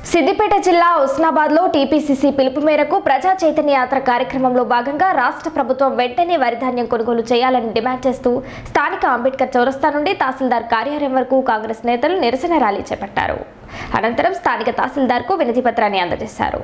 సిద్దిపేట జిల్లా ఉస్నాబాద్ లో టీపీసీసీ పిలుపు మేరకు ప్రజా చైతన్య యాత్ర కార్యక్రమంలో భాగంగా రాష్ట్ర ప్రభుత్వం వెంటనే వరి ధాన్యం కొనుగోలు చేయాలని డిమాండ్ చేస్తూ స్థానిక అంబేద్కర్ చౌరస్తా నుండి తహసీల్దార్ కార్యాలయం వరకు కాంగ్రెస్ నేతలు నిరసన ర్యాలీ చేపట్టారు అనంతరం స్థానిక తహసీల్దార్కు వినతి పత్రాన్ని అందజేశారు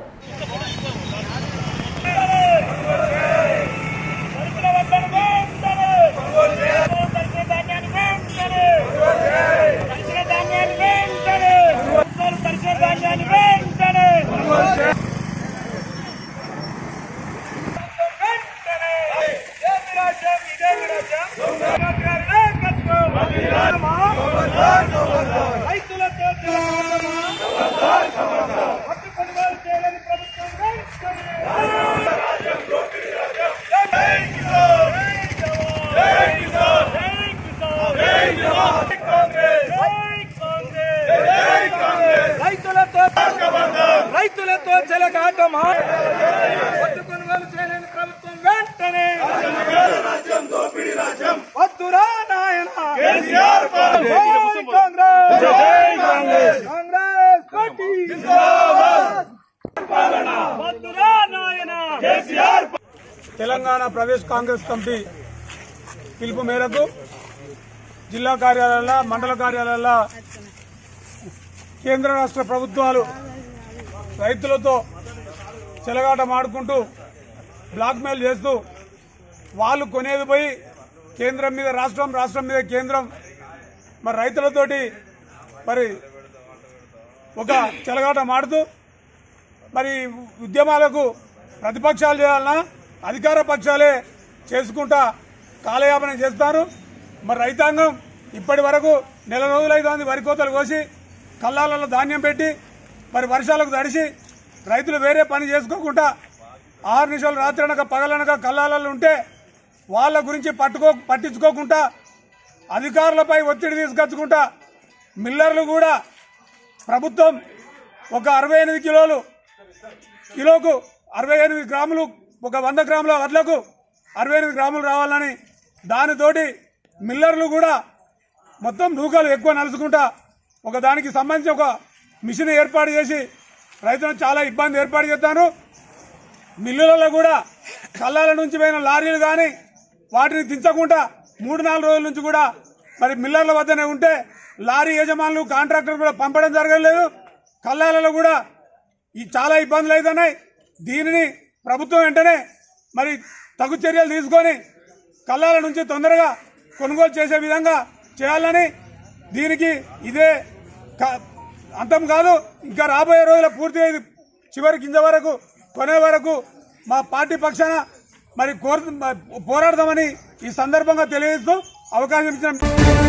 రైతులతో హక్కు కొనుగోలు చేయాలని ప్రభుత్వం రైతులతో రైతులతో చెలగాటమా హక్కు కొనుగోలు చేయలేని ప్రభుత్వం వెంటనే వద్దురా నాయన జై కాంగ్రెస్ కాంగ్రెస్ పార్టీ వద్దురా నాయన తెలంగాణ ప్రదేశ్ కాంగ్రెస్ కమిటీ పిలుపు మేరకు జిల్లా కార్యాలయాల మండల కార్యాలయాల కేంద్ర రాష్ట్ర ప్రభుత్వాలు రైతులతో చెలగాట మాడుకుంటూ బ్లాక్మెయిల్ చేస్తూ వాళ్ళు కొనేది పోయి కేంద్రం మీద రాష్ట్రం రాష్ట్రం మీద కేంద్రం మరి రైతులతోటి మరి ఒక చెలగాట మాడుతూ మరి ఉద్యమాలకు ప్రతిపక్షాలు చేయాలన్నా అధికార పక్షాలే చేసుకుంటా కాలయాపన చేస్తారు మరి రైతాంగం ఇప్పటి వరకు నెల రోజులైతుంది వరి కోతలు కోసి కల్లాలలో ధాన్యం పెట్టి మరి వర్షాలకు తడిసి రైతులు వేరే పని చేసుకోకుండా ఆరు నిమిషాలు రాత్రి అనక పగలనక కల్లాలలో ఉంటే వాళ్ళ గురించి పట్టుకో పట్టించుకోకుండా అధికారులపై ఒత్తిడి తీసుకొచ్చుకుంటా మిల్లర్లు కూడా ప్రభుత్వం ఒక అరవై ఎనిమిది కిలోలు కిలోకు అరవై ఎనిమిది గ్రాములు ఒక వంద గ్రాముల వడ్లకు అరవై ఎనిమిది గ్రాములు రావాలని దానితోటి మిల్లర్లు కూడా మొత్తం నూకలు ఎక్కువ నలుసుకుంటా ఒక దానికి సంబంధించి ఒక మిషన్ ఏర్పాటు చేసి రైతులకు చాలా ఇబ్బంది ఏర్పాటు చేస్తాను మిల్లులలో కూడా కళ్ళాల నుంచి పోయిన లారీలు కానీ వాటిని దించకుండా మూడు నాలుగు రోజుల నుంచి కూడా మరి మిల్లర్ల వద్దనే ఉంటే లారీ యజమానులు కాంట్రాక్టర్ కూడా పంపడం జరగలేదు కళ్ళాలలో కూడా ఈ చాలా ఇబ్బందులు అవుతున్నాయి దీనిని ప్రభుత్వం వెంటనే మరి తగు చర్యలు తీసుకొని కళ్ళాల నుంచి తొందరగా కొనుగోలు చేసే విధంగా చేయాలని దీనికి ఇదే క- అంతం కాదు ఇంకా రాబోయే రోజుల పూర్తిగా ఇది చివరి గింజ వరకు కొనే వరకు మా పార్టీ పక్షాన మరి కోరు పోరాడదామని ఈ సందర్భంగా తెలియజేస్తూ అవకాశం ఇచ్చిన